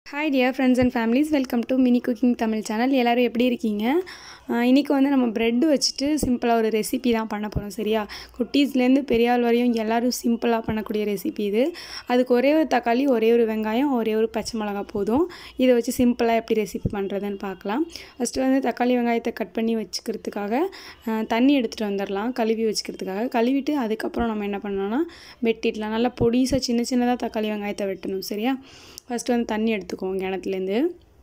hi dear friends and families welcome to mini cooking Tamil channel எல்லோரும் எப்படி இருக்கீங்க ஆஹ் இன்னைக்கு வந்து நம்ம ப்ரெட் வச்சுட்டு சிம்பிளாக ஒரு ரெசிபி தான் பண்ண போகிறோம் சரியா குட்டீஸ்லேருந்து பெரிய ஆள் வரையும் எல்லோரும் சிம்பிளாக பண்ணக்கூடிய ரெசிபி இது அதுக்கு ஒரே ஒரு தக்காளி ஒரே ஒரு வெங்காயம் ஒரே ஒரு பச்சை மிளகா போதும் இதை வச்சு சிம்பிளாக எப்படி ரெசிபி பண்ணுறதுன்னு பார்க்கலாம் ஃபஸ்ட்டு வந்து தக்காளி வெங்காயத்தை கட் பண்ணி வச்சுக்கிறதுக்காக ஆஹ் தண்ணி எடுத்துகிட்டு வந்துடலாம் கழுவி வச்சுக்கிறதுக்காக கழுவிட்டு அதுக்கப்புறம் நம்ம என்ன பண்ணோம்னா வெட்டிடலாம் நல்லா பொடிசாக சின்ன சின்னதாக தக்காளி வெங்காயத்தை வெட்டணும் சரியா ஃபஸ்ட்டு வந்து தண்ணி எடுத்துக்குவோம் கிணத்துலேருந்து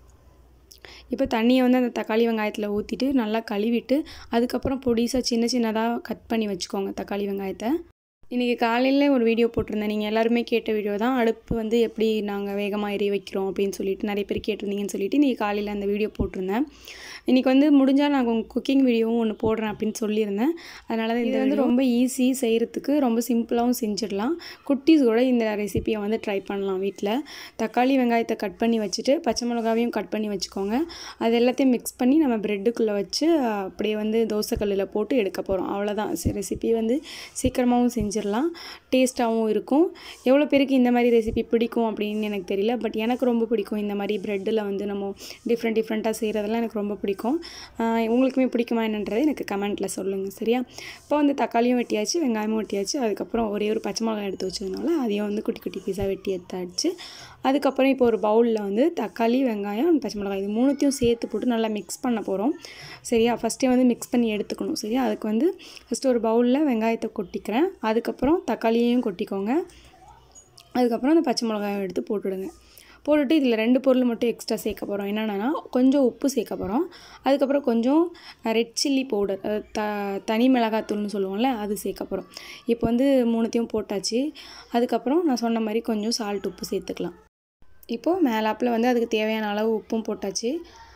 இப்போ தண்ணியை வந்து அந்த தக்காளி வெங்காயத்தில் ஊற்றிட்டு நல்லா கழுவிட்டு அதுக்கப்புறம் பொடிசாக சின்ன சின்னதாக கட் பண்ணி வச்சுக்கோங்க தக்காளி வெங்காயத்தை இன்றைக்கி காலையில் ஒரு வீடியோ போட்டிருந்தேன் நீங்கள் எல்லாருமே கேட்ட வீடியோ தான் அடுப்பு வந்து எப்படி நாங்கள் வேகமாக எரிய வைக்கிறோம் அப்படின்னு சொல்லிட்டு நிறைய பேர் கேட்டிருந்தீங்கன்னு சொல்லிட்டு இன்றைக்கி காலையில் அந்த வீடியோ போட்டிருந்தேன் இன்றைக்கி வந்து முடிஞ்சால் நான் உங்கள் குக்கிங் வீடியோவும் ஒன்று போடுறேன் அப்படின்னு சொல்லியிருந்தேன் அதனால தான் இது வந்து ரொம்ப ஈஸி செய்கிறதுக்கு ரொம்ப சிம்பிளாகவும் செஞ்சிடலாம் குட்டீஸ் கூட இந்த ரெசிபியை வந்து ட்ரை பண்ணலாம் வீட்டில் தக்காளி வெங்காயத்தை கட் பண்ணி வச்சுட்டு பச்சை மிளகாவையும் கட் பண்ணி வச்சுக்கோங்க அது எல்லாத்தையும் மிக்ஸ் பண்ணி நம்ம ப்ரெட்டுக்குள்ளே வச்சு அப்படியே வந்து தோசைக்கல்லில் போட்டு எடுக்க போகிறோம் அவ்வளோதான் ரெசிபி வந்து சீக்கிரமாகவும் செஞ்சிடலாம் டேஸ்ட்டாகவும் இருக்கும் எவ்வளோ பேருக்கு இந்த மாதிரி ரெசிபி பிடிக்கும் அப்படின்னு எனக்கு தெரியல பட் எனக்கு ரொம்ப பிடிக்கும் இந்த மாதிரி ப்ரெட்டில் வந்து நம்ம டிஃப்ரெண்ட் டிஃப்ரெண்ட்டாக செய்கிறதெல்லாம் எனக்கு ரொம்ப பிடிக்கும் ஆஹ் உங்களுக்குமே பிடிக்குமா என்னன்றது எனக்கு கமெண்ட்டில் சொல்லுங்கள் சரியா இப்போ வந்து தக்காளியும் வெட்டியாச்சு வெங்காயமும் வெட்டியாச்சு அதுக்கப்புறம் ஒரே ஒரு பச்சை மிளகாய் எடுத்து வச்சதுனால அதையும் வந்து குட்டி குட்டி பீஸாக வெட்டி எடுத்தாச்சு அதுக்கப்புறம் இப்போ ஒரு பவுலில் வந்து தக்காளி வெங்காயம் பச்சை மிளகாய் இது மூணுத்தையும் சேர்த்து போட்டு நல்லா மிக்ஸ் பண்ண போகிறோம் சரியா ஃபஸ்ட்டே வந்து மிக்ஸ் பண்ணி எடுத்துக்கணும் சரியா அதுக்கு வந்து ஃபஸ்ட்டு ஒரு பவுலில் வெங்காயத்தை கொட்டிக்கிறேன் அதுக்கப்புறம் தக்காளியையும் கொட்டிக்கோங்க அதுக்கப்புறம் அந்த பச்சை மிளகாயும் எடுத்து போட்டுடுங்க போட்டுட்டு இதில் ரெண்டு பொருள் மட்டும் எக்ஸ்ட்ரா சேர்க்க போகிறோம் என்னென்னா கொஞ்சம் உப்பு சேர்க்க போகிறோம் அதுக்கப்புறம் கொஞ்சம் ரெட் சில்லி பவுடர் த தனி மிளகாத்தூள்னு சொல்லுவோம்ல அது சேர்க்க போகிறோம் இப்போ வந்து மூணுத்தையும் போட்டாச்சு அதுக்கப்புறம் நான் சொன்ன மாதிரி கொஞ்சம் சால்ட் உப்பு சேர்த்துக்கலாம் இப்போது மேலாப்பில் வந்து அதுக்கு தேவையான அளவு உப்பும் போட்டாச்சு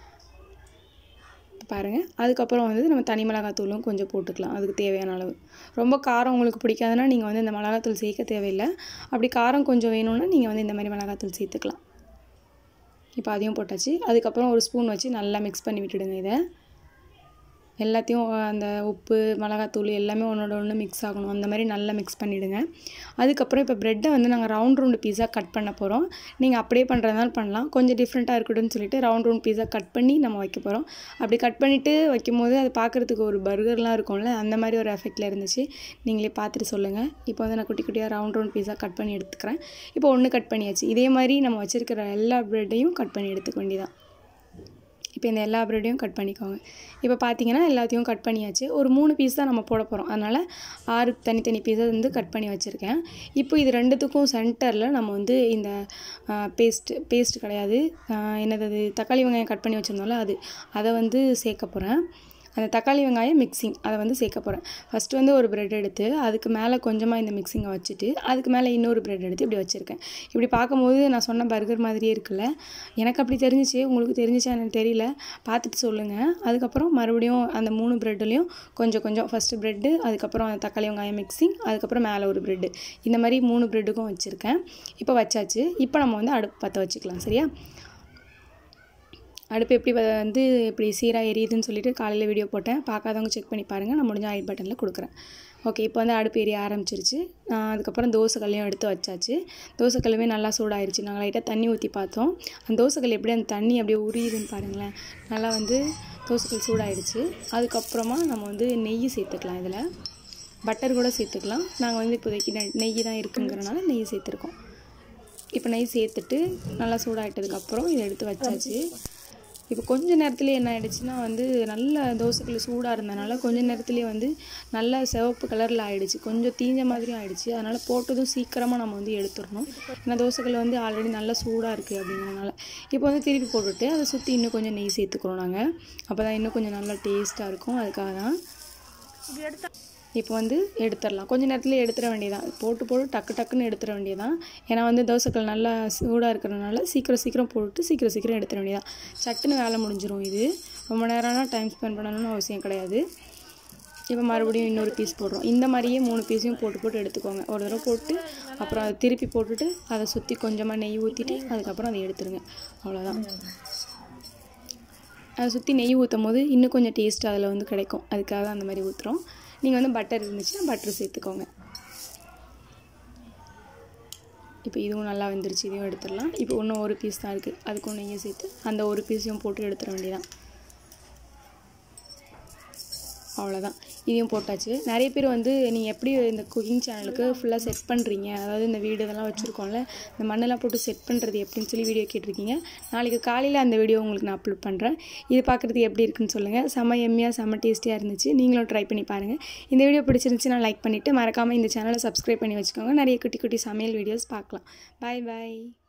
பாருங்கள் அதுக்கப்புறம் வந்து நம்ம தனி மிளகாத்தூளும் கொஞ்சம் போட்டுக்கலாம் அதுக்கு தேவையான அளவு ரொம்ப காரம் உங்களுக்கு பிடிக்காதுன்னா நீங்கள் வந்து இந்த மிளகாத்தூள் சேர்க்க தேவையில்லை அப்படி காரம் கொஞ்சம் வேணும்னா நீங்கள் வந்து இந்த மாதிரி மிளகாத்தூள் சேர்த்துக்கலாம் இப்போ அதையும் போட்டாச்சு அதுக்கப்புறம் ஒரு ஸ்பூன் வச்சு நல்லா மிக்ஸ் பண்ணி விட்டுடுங்க இதை எல்லாத்தையும் அந்த உப்பு மிளகாத்தூள் எல்லாமே ஒன்றோட ஒன்று மிக்ஸ் ஆகணும் அந்த மாதிரி நல்லா மிக்ஸ் பண்ணிவிடுங்க அதுக்கப்புறம் இப்போ ப்ரெட்டை வந்து நாங்கள் ரவுண்ட் ரவுண்டு பீஸா கட் பண்ண போகிறோம் நீங்கள் அப்படியே பண்ணுறதுனால பண்ணலாம் கொஞ்சம் டிஃப்ரெண்ட்டாக இருக்கட்டும்னு சொல்லிட்டு ரவுண்ட் ரவுண்ட் பீஸா கட் பண்ணி நம்ம வைக்க போகிறோம் அப்படி கட் பண்ணிவிட்டு வைக்கும்போது அது பார்க்குறதுக்கு ஒரு பர்கர்லாம் இருக்கும்ல அந்த மாதிரி ஒரு எஃபெக்டில் இருந்துச்சு நீங்களே பார்த்துட்டு சொல்லுங்கள் இப்போ வந்து நான் குட்டி குட்டியாக ரவுண்ட் ரவுண்ட் பீஸா கட் பண்ணி எடுத்துக்கிறேன் இப்போ ஒன்று கட் பண்ணியாச்சு இதே மாதிரி நம்ம வச்சுருக்கிற எல்லா ப்ரெட்டையும் கட் பண்ணி எடுத்துக்க வேண்டியதான் இப்போ இந்த எல்லா ப்ரெட்டையும் கட் பண்ணிக்கோங்க இப்போ பார்த்தீங்கன்னா எல்லாத்தையும் கட் பண்ணியாச்சு ஒரு மூணு பீஸ் தான் நம்ம போட போகிறோம் அதனால் ஆறு தனித்தனி பீஸை வந்து கட் பண்ணி வச்சுருக்கேன் இப்போ இது ரெண்டுத்துக்கும் சென்டரில் நம்ம வந்து இந்த பேஸ்ட்டு பேஸ்ட் கிடையாது என்னது அது தக்காளி வெங்காயம் கட் பண்ணி வச்சுருந்தோம்ல அது அதை வந்து சேர்க்க போகிறேன் அந்த தக்காளி வெங்காயம் மிக்சிங் அதை வந்து சேர்க்க போகிறேன் ஃபஸ்ட்டு வந்து ஒரு ப்ரெட் எடுத்து அதுக்கு மேலே கொஞ்சமாக இந்த மிக்சிங்கை வச்சுட்டு அதுக்கு மேலே இன்னொரு ப்ரெட் எடுத்து இப்படி வச்சுருக்கேன் இப்படி பார்க்கும்போது நான் சொன்ன பர்கர் மாதிரியே இருக்குல்ல எனக்கு அப்படி தெரிஞ்சிச்சு உங்களுக்கு தெரிஞ்சிச்சா எனக்கு தெரியல பார்த்துட்டு சொல்லுங்கள் அதுக்கப்புறம் மறுபடியும் அந்த மூணு ப்ரெட்லேயும் கொஞ்சம் கொஞ்சம் ஃபஸ்ட்டு ப்ரெட்டு அதுக்கப்புறம் அந்த தக்காளி வெங்காயம் மிக்சிங் அதுக்கப்புறம் மேலே ஒரு ப்ரெட்டு இந்த மாதிரி மூணு ப்ரெட்டுக்கும் வச்சுருக்கேன் இப்போ வச்சாச்சு இப்போ நம்ம வந்து அடுப்பு பற்ற வச்சுக்கலாம் சரியா அடுப்பு எப்படி வந்து எப்படி சீராக எரியுதுன்னு சொல்லிட்டு காலையில் வீடியோ போட்டேன் பார்க்காதவங்க செக் பண்ணி பாருங்கள் நான் முடிஞ்ச ஐ பட்டனில் கொடுக்குறேன் ஓகே இப்போ வந்து அடுப்பு எரிய ஆரம்பிச்சிருச்சு அதுக்கப்புறம் தோசைக்கல்லையும் எடுத்து வச்சாச்சு தோசைக்கல்லுமே நல்லா சூடாயிருச்சு நாங்கள் லைட்டாக தண்ணி ஊற்றி பார்த்தோம் அந்த தோசைக்கல் எப்படி அந்த தண்ணி அப்படியே உரியுதுன்னு பாருங்களேன் நல்லா வந்து தோசைக்கல் சூடாயிடுச்சு அதுக்கப்புறமா நம்ம வந்து நெய் சேர்த்துக்கலாம் இதில் பட்டர் கூட சேர்த்துக்கலாம் நாங்கள் வந்து இப்போதைக்கு நெய் தான் இருக்குங்கிறனால நெய் சேர்த்துருக்கோம் இப்போ நெய் சேர்த்துட்டு நல்லா சூடாகிட்டதுக்கப்புறம் இதை எடுத்து வச்சாச்சு இப்போ கொஞ்ச நேரத்துலேயே என்ன ஆகிடுச்சுன்னா வந்து நல்ல தோசைக்கல் சூடாக இருந்தனால கொஞ்ச நேரத்துலேயே வந்து நல்லா சிவப்பு கலரில் ஆகிடுச்சு கொஞ்சம் தீஞ்ச மாதிரியும் ஆகிடுச்சு அதனால் போட்டதும் சீக்கிரமாக நம்ம வந்து எடுத்துடணும் ஏன்னா தோசைக்கல் வந்து ஆல்ரெடி நல்லா சூடாக இருக்குது அப்படிங்கிறனால இப்போ வந்து திருப்பி போட்டுட்டு அதை சுற்றி இன்னும் கொஞ்சம் நெய் சேர்த்துக்கிறோம் நாங்கள் அப்போ தான் இன்னும் கொஞ்சம் நல்லா டேஸ்ட்டாக இருக்கும் அதுக்காக தான் இப்போ வந்து எடுத்துடலாம் கொஞ்ச நேரத்தில் எடுத்துட வேண்டியதான் போட்டு போட்டு டக்கு டக்குன்னு எடுத்துட வேண்டியதான் ஏன்னா வந்து தோசைக்கல் நல்லா சூடாக இருக்கிறனால சீக்கிரம் சீக்கிரம் போட்டு சீக்கிரம் சீக்கிரம் எடுத்துட வேண்டியதான் சட்டுன்னு வேலை முடிஞ்சிடும் இது ரொம்ப நேரம்னா டைம் ஸ்பெண்ட் பண்ணணும்னு அவசியம் கிடையாது இப்போ மறுபடியும் இன்னொரு பீஸ் போடுறோம் இந்த மாதிரியே மூணு பீஸையும் போட்டு போட்டு எடுத்துக்கோங்க ஒரு தடவை போட்டு அப்புறம் அதை திருப்பி போட்டுட்டு அதை சுற்றி கொஞ்சமாக நெய் ஊற்றிட்டு அதுக்கப்புறம் அதை எடுத்துருங்க அவ்வளோதான் அதை சுற்றி நெய் ஊற்றும் போது இன்னும் கொஞ்சம் டேஸ்ட் அதில் வந்து கிடைக்கும் அதுக்காக அந்த மாதிரி ஊற்றுறோம் நீங்கள் வந்து பட்டர் இருந்துச்சுன்னா பட்டர் சேர்த்துக்கோங்க இப்போ இதுவும் நல்லா வெந்துருச்சு இதையும் எடுத்துடலாம் இப்போ இன்னும் ஒரு பீஸ் தான் இருக்குது அதுக்கும் நெய்யை சேர்த்து அந்த ஒரு பீஸையும் போட்டு எடுத்துட வேண்டியதான் அவ்வளோதான் இதையும் போட்டாச்சு நிறைய பேர் வந்து நீங்கள் எப்படி இந்த குக்கிங் சேனலுக்கு ஃபுல்லாக செட் பண்ணுறீங்க அதாவது இந்த வீடு இதெல்லாம் வச்சுருக்கோம்ல இந்த மண்ணெல்லாம் போட்டு செட் பண்ணுறது எப்படின்னு சொல்லி வீடியோ கேட்டிருக்கீங்க நாளைக்கு காலையில் அந்த வீடியோ உங்களுக்கு நான் அப்லோட் பண்ணுறேன் இது பார்க்குறதுக்கு எப்படி இருக்குன்னு சொல்லுங்கள் செம்ம எம்மியாக செம்ம டேஸ்டியாக இருந்துச்சு நீங்களும் ட்ரை பண்ணி பாருங்கள் இந்த வீடியோ பிடிச்சிருந்துச்சுன்னா லைக் பண்ணிவிட்டு மறக்காமல் இந்த சேனலை சப்ஸ்கிரைப் பண்ணி வச்சுக்கோங்க நிறைய குட்டி குட்டி சமையல் வீடியோஸ் பார்க்கலாம் பாய் பாய்